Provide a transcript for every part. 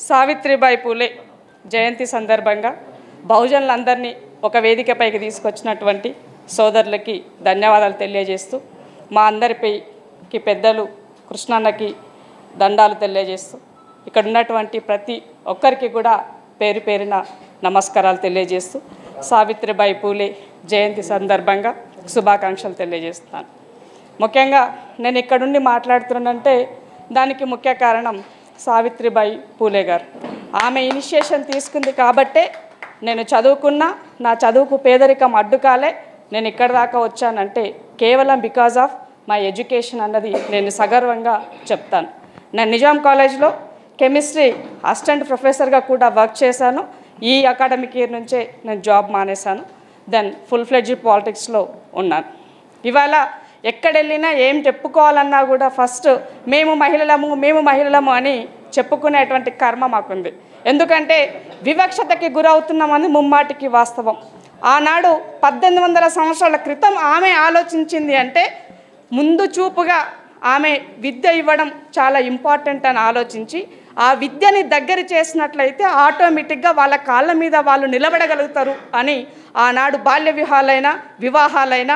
సావిత్రిబాయి పూలే జయంతి సందర్భంగా బహుజనులందరినీ ఒక వేదికపైకి తీసుకొచ్చినటువంటి సోదరులకి ధన్యవాదాలు తెలియజేస్తూ మా అందరిపైకి పెద్దలు కృష్ణన్నకి దండాలు తెలియజేస్తూ ఇక్కడ ఉన్నటువంటి ప్రతి ఒక్కరికి కూడా పేరు పేరిన నమస్కారాలు తెలియజేస్తూ సావిత్రిబాయి పూలే జయంతి సందర్భంగా శుభాకాంక్షలు తెలియజేస్తున్నాను ముఖ్యంగా నేను ఇక్కడుండి మాట్లాడుతున్నానంటే దానికి ముఖ్య కారణం సావిత్రిబాయి పూలే గారు ఆమె ఇనిషియేషన్ తీసుకుంది కాబట్టే నేను చదువుకున్నా నా చదువుకు పేదరికం అడ్డుకాలే నేను ఇక్కడ దాకా వచ్చానంటే కేవలం బికాజ్ ఆఫ్ మై ఎడ్యుకేషన్ అన్నది నేను సగర్వంగా చెప్తాను నేను నిజాం కాలేజ్లో కెమిస్ట్రీ అసిస్టెంట్ ప్రొఫెసర్గా కూడా వర్క్ చేశాను ఈ అకాడమిక్ ఇయర్ నుంచే నేను జాబ్ మానేశాను దెన్ ఫుల్ ఫ్లెడ్జ్ పాలిటిక్స్లో ఉన్నాను ఇవాళ ఎక్కడెళ్ళినా ఏం చెప్పుకోవాలన్నా కూడా ఫస్ట్ మేము మహిళలము మేము మహిళలము అని చెప్పుకునేటువంటి కర్మ మాకుంది ఎందుకంటే వివక్షతకి గురవుతున్నామని ముమ్మాటికి వాస్తవం ఆనాడు పద్దెనిమిది వందల సంవత్సరాల క్రితం ఆమె ఆలోచించింది అంటే ముందు చూపుగా ఆమె విద్య ఇవ్వడం చాలా ఇంపార్టెంట్ అని ఆలోచించి ఆ విద్యని దగ్గర చేసినట్లయితే ఆటోమేటిక్గా వాళ్ళ కాళ్ళ మీద వాళ్ళు నిలబడగలుగుతారు అని ఆనాడు బాల్య వివాహాలైనా వివాహాలైనా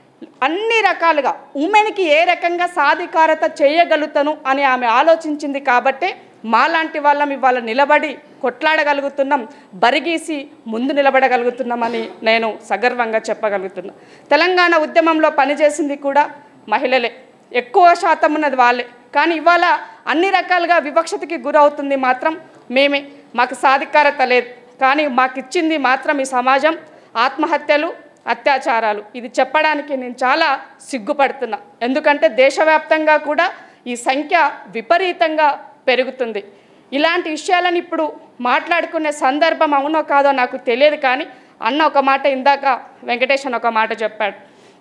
అన్ని రకాలుగా ఉమెన్కి ఏ రకంగా సాధికారత చేయగలుగుతాను అని ఆమె ఆలోచించింది కాబట్టే మాలాంటి వాళ్ళం ఇవాళ నిలబడి కొట్లాడగలుగుతున్నాం బరిగీసి ముందు నిలబడగలుగుతున్నామని నేను సగర్వంగా చెప్పగలుగుతున్నా తెలంగాణ ఉద్యమంలో పనిచేసింది కూడా మహిళలే ఎక్కువ శాతం ఉన్నది వాళ్ళే కానీ ఇవాళ అన్ని రకాలుగా వివక్షతకి గురవుతుంది మాత్రం మేమే మాకు సాధికారత లేదు కానీ మాకు ఇచ్చింది మాత్రం ఈ సమాజం ఆత్మహత్యలు అత్యాచారాలు ఇది చెప్పడానికి నేను చాలా సిగ్గుపడుతున్నా ఎందుకంటే దేశవ్యాప్తంగా కూడా ఈ సంఖ్య విపరీతంగా పెరుగుతుంది ఇలాంటి విషయాలను ఇప్పుడు మాట్లాడుకునే సందర్భం అవునో కాదో నాకు తెలియదు కానీ అన్న ఒక మాట ఇందాక వెంకటేశన్ ఒక మాట చెప్పాడు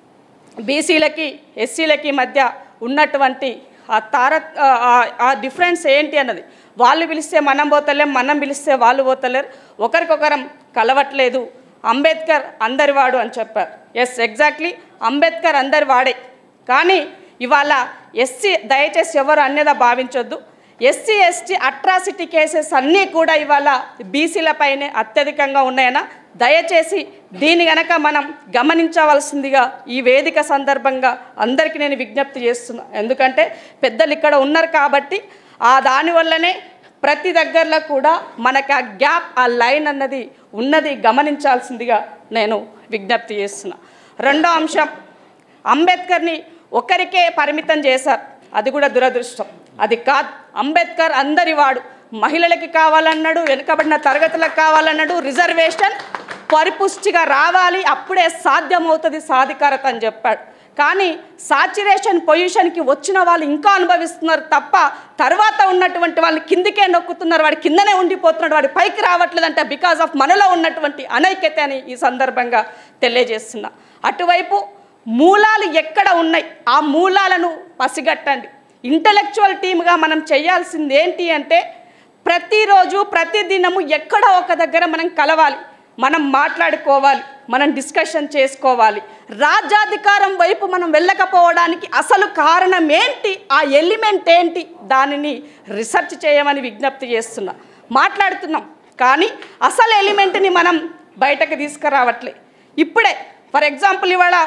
బీసీలకి ఎస్సీలకి మధ్య ఉన్నటువంటి ఆ తార ఆ- ఆ డిఫరెన్స్ ఏంటి అన్నది వాళ్ళు పిలిస్తే మనం పోతలేం మనం పిలిస్తే వాళ్ళు పోతలేరు ఒకరికొకరం కలవట్లేదు అంబేద్కర్ అందరివాడు అని చెప్పారు ఎస్ ఎగ్జాక్ట్లీ అంబేద్కర్ అందరి వాడే కానీ ఇవాళ ఎస్సీ దయచేసి ఎవరు అన్యదా భావించొద్దు ఎస్సీ ఎస్టీ అట్రాసిటీ కేసెస్ అన్నీ కూడా ఇవాళ బీసీలపైనే అత్యధికంగా ఉన్నాయన దయచేసి దీని గనక మనం గమనించవలసిందిగా ఈ వేదిక సందర్భంగా అందరికీ నేను విజ్ఞప్తి చేస్తున్నా ఎందుకంటే పెద్దలు ఇక్కడ ఉన్నారు కాబట్టి ఆ దానివల్లనే ప్రతి దగ్గరలో కూడా మనకి ఆ గ్యాప్ ఆ లైన్ అన్నది ఉన్నది గమనించాల్సిందిగా నేను విజ్ఞప్తి చేస్తున్నా రెండో అంశం అంబేద్కర్ని ఒక్కరికే పరిమితం చేశారు అది కూడా దురదృష్టం అది కాదు అంబేద్కర్ అందరి వాడు మహిళలకి కావాలన్నాడు వెనుకబడిన తరగతులకు కావాలన్నాడు రిజర్వేషన్ పరిపుష్టిగా రావాలి అప్పుడే సాధ్యమవుతుంది సాధికారత అని చెప్పాడు కానీ సాచురేషన్ పొజిషన్కి వచ్చిన వాళ్ళు ఇంకా అనుభవిస్తున్నారు తప్ప తర్వాత ఉన్నటువంటి వాళ్ళు కిందికే నొక్కుతున్నారు వాడి కిందనే ఉండిపోతున్నాడు వాడి పైకి రావట్లేదంటే బికాజ్ ఆఫ్ మనలో ఉన్నటువంటి అనైక్యత అని ఈ సందర్భంగా తెలియజేస్తున్నా అటువైపు మూలాలు ఎక్కడ ఉన్నాయి ఆ మూలాలను పసిగట్టండి ఇంటలెక్చువల్ టీమ్గా మనం చేయాల్సింది ఏంటి అంటే ప్రతిరోజు ప్రతిదినము ఎక్కడో ఒక దగ్గర మనం కలవాలి మనం మాట్లాడుకోవాలి మనం డిస్కషన్ చేసుకోవాలి రాజ్యాధికారం వైపు మనం వెళ్ళకపోవడానికి అసలు కారణం ఏంటి ఆ ఎలిమెంట్ ఏంటి దానిని రీసెర్చ్ చేయమని విజ్ఞప్తి చేస్తున్నా మాట్లాడుతున్నాం కానీ అసలు ఎలిమెంట్ని మనం బయటకు తీసుకురావట్లే ఇప్పుడే ఫర్ ఎగ్జాంపుల్ ఇవాళ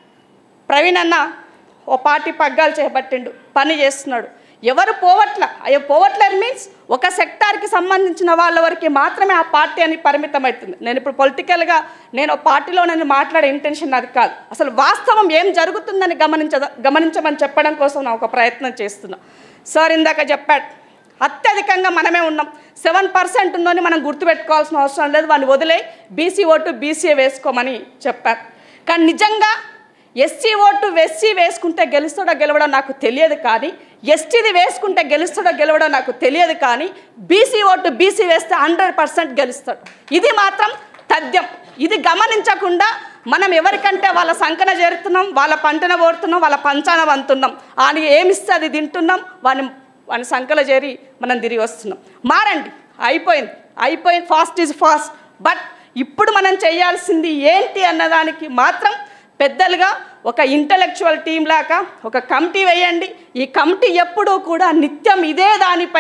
ప్రవీణ్ అన్న ఓ పార్టీ పగ్గాలు చేపట్టిండు పని చేస్తున్నాడు ఎవరు పోవట్ల అయ్యో పోవట్లేరు మీన్స్ ఒక సెక్టార్కి సంబంధించిన వాళ్ళ వరకు మాత్రమే ఆ పార్టీ అని పరిమితం అవుతుంది నేను ఇప్పుడు పొలిటికల్గా నేను ఓ పార్టీలో నేను మాట్లాడే ఇంటెన్షన్ అది కాదు అసలు వాస్తవం ఏం జరుగుతుందని గమనించ గమనించమని చెప్పడం కోసం నా ఒక ప్రయత్నం చేస్తున్నా సార్ ఇందాక చెప్పాడు అత్యధికంగా మనమే ఉన్నాం సెవెన్ పర్సెంట్ ఉందని మనం గుర్తుపెట్టుకోవాల్సిన అవసరం లేదు వాడిని వదిలే బీసీ ఓటు బీసీఏ వేసుకోమని చెప్పారు కానీ నిజంగా ఎస్సీ ఓటు ఎస్సీ వేసుకుంటే గెలుస్తాడో గెలవడో నాకు తెలియదు కానీ ఎస్టీది వేసుకుంటే గెలుస్తాడో గెలవడో నాకు తెలియదు కానీ బీసీ ఓటు బీసీ వేస్తే హండ్రెడ్ పర్సెంట్ గెలుస్తాడు ఇది మాత్రం తథ్యం ఇది గమనించకుండా మనం ఎవరికంటే వాళ్ళ సంకన చేరుతున్నాం వాళ్ళ పంటన పోరుతున్నాం వాళ్ళ పంచాన వంతున్నాం ఆయన ఏమిస్తే అది తింటున్నాం వాని వాని సంకల చేరి మనం తిరిగి వస్తున్నాం మారండి అయిపోయింది అయిపోయింది ఫాస్ట్ ఈజ్ ఫాస్ట్ బట్ ఇప్పుడు మనం చేయాల్సింది ఏంటి అన్నదానికి మాత్రం పెద్దలుగా ఒక ఇంటలెక్చువల్ టీం లాగా ఒక కమిటీ వేయండి ఈ కమిటీ ఎప్పుడూ కూడా నిత్యం ఇదే దానిపైన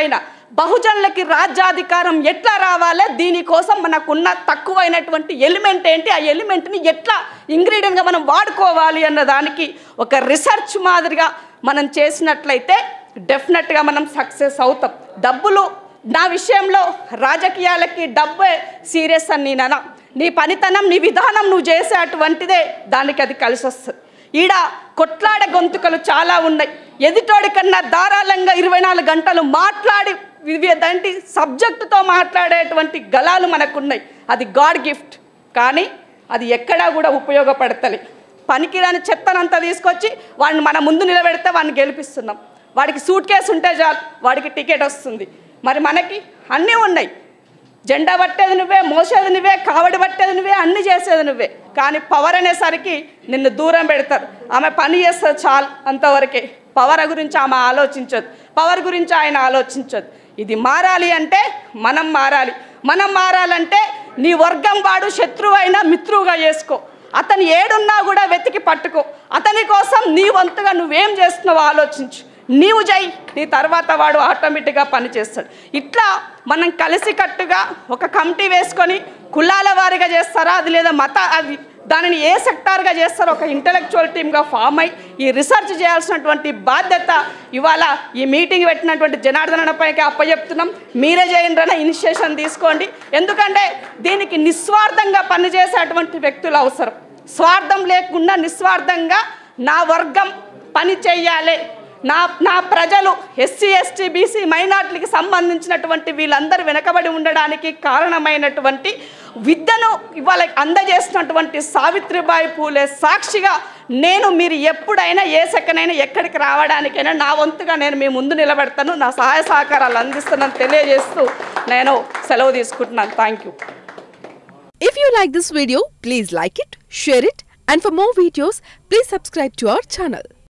బహుజనులకి రాజ్యాధికారం ఎట్లా రావాలి దీనికోసం మనకున్న తక్కువైనటువంటి ఎలిమెంట్ ఏంటి ఆ ఎలిమెంట్ని ఎట్లా ఇంగ్రీడియంట్గా మనం వాడుకోవాలి అన్న దానికి ఒక రీసెర్చ్ మాదిరిగా మనం చేసినట్లయితే డెఫినెట్గా మనం సక్సెస్ అవుతాం డబ్బులు నా విషయంలో రాజకీయాలకి డబ్బే సీరియస్ అని నేను అనా. నీ పనితనం నీ విధానం నువ్వు చేసే అటువంటిదే దానికి అది కలిసి వస్తుంది ఈడ కొట్లాడే గొంతుకలు చాలా ఉన్నాయి ఎదుటోడి కన్నా ధారాళంగా ఇరవై నాలుగు గంటలు మాట్లాడి దాంటి సబ్జెక్టుతో మాట్లాడేటువంటి గలాలు మనకున్నాయి అది గాడ్ గిఫ్ట్ కానీ అది ఎక్కడా కూడా ఉపయోగపడతలే పనికిరాని చెత్తనంతా తీసుకొచ్చి వాడిని మన ముందు నిలబెడితే వాడిని గెలిపిస్తున్నాం వాడికి సూట్ కేసు ఉంటే చాలు వాడికి టికెట్ వస్తుంది మరి మనకి అన్నీ ఉన్నాయి జెండా పట్టేది నువ్వే మోసేది నువ్వే కావడి పట్టేది నువ్వే అన్ని చేసేది నువ్వే కానీ పవర్ అనేసరికి నిన్ను దూరం పెడతారు ఆమె పని చేస్తుంది చాలు అంతవరకే పవర్ గురించి ఆమె ఆలోచించదు పవర్ గురించి ఆయన ఆలోచించదు ఇది మారాలి అంటే మనం మారాలి మనం మారాలంటే నీ వర్గం వాడు శత్రువు అయినా మిత్రువుగా చేసుకో అతను ఏడున్నా కూడా వెతికి పట్టుకో అతని కోసం నీ వంతుగా నువ్వేం చేస్తున్నావో ఆలోచించు నీవు జై నీ తర్వాత వాడు ఆటోమేటిక్గా పనిచేస్తాడు ఇట్లా మనం కలిసికట్టుగా ఒక కమిటీ వేసుకొని కులాల వారిగా చేస్తారా అది లేదా మత అది దానిని ఏ సెక్టార్గా చేస్తారో ఒక ఇంటలెక్చువల్ టీమ్గా ఫామ్ అయి ఈ రీసెర్చ్ చేయాల్సినటువంటి బాధ్యత ఇవాళ ఈ మీటింగ్ పెట్టినటువంటి జనార్దనపైకి అప్పచెప్తున్నాం మీరే చేయండి ఇనిషియేషన్ తీసుకోండి ఎందుకంటే దీనికి నిస్వార్థంగా పనిచేసేటువంటి వ్యక్తులు అవసరం స్వార్థం లేకుండా నిస్వార్థంగా నా వర్గం పని చెయ్యాలి నా నా ప్రజలు ఎస్సీ ఎస్టీ బీసీ మైనార్టీలకు సంబంధించినటువంటి వీళ్ళందరూ వెనకబడి ఉండడానికి కారణమైనటువంటి విద్యను ఇవాళ అందజేసినటువంటి సావిత్రిబాయి పూలే సాక్షిగా నేను మీరు ఎప్పుడైనా ఏ సెకనైనా ఎక్కడికి రావడానికైనా నా వంతుగా నేను మీ ముందు నిలబెడతాను నా సహాయ సహకారాలు అందిస్తున్నాను తెలియజేస్తూ నేను సెలవు తీసుకుంటున్నాను thank you If you like this video, please like it, share it, and for more videos, please subscribe to our channel.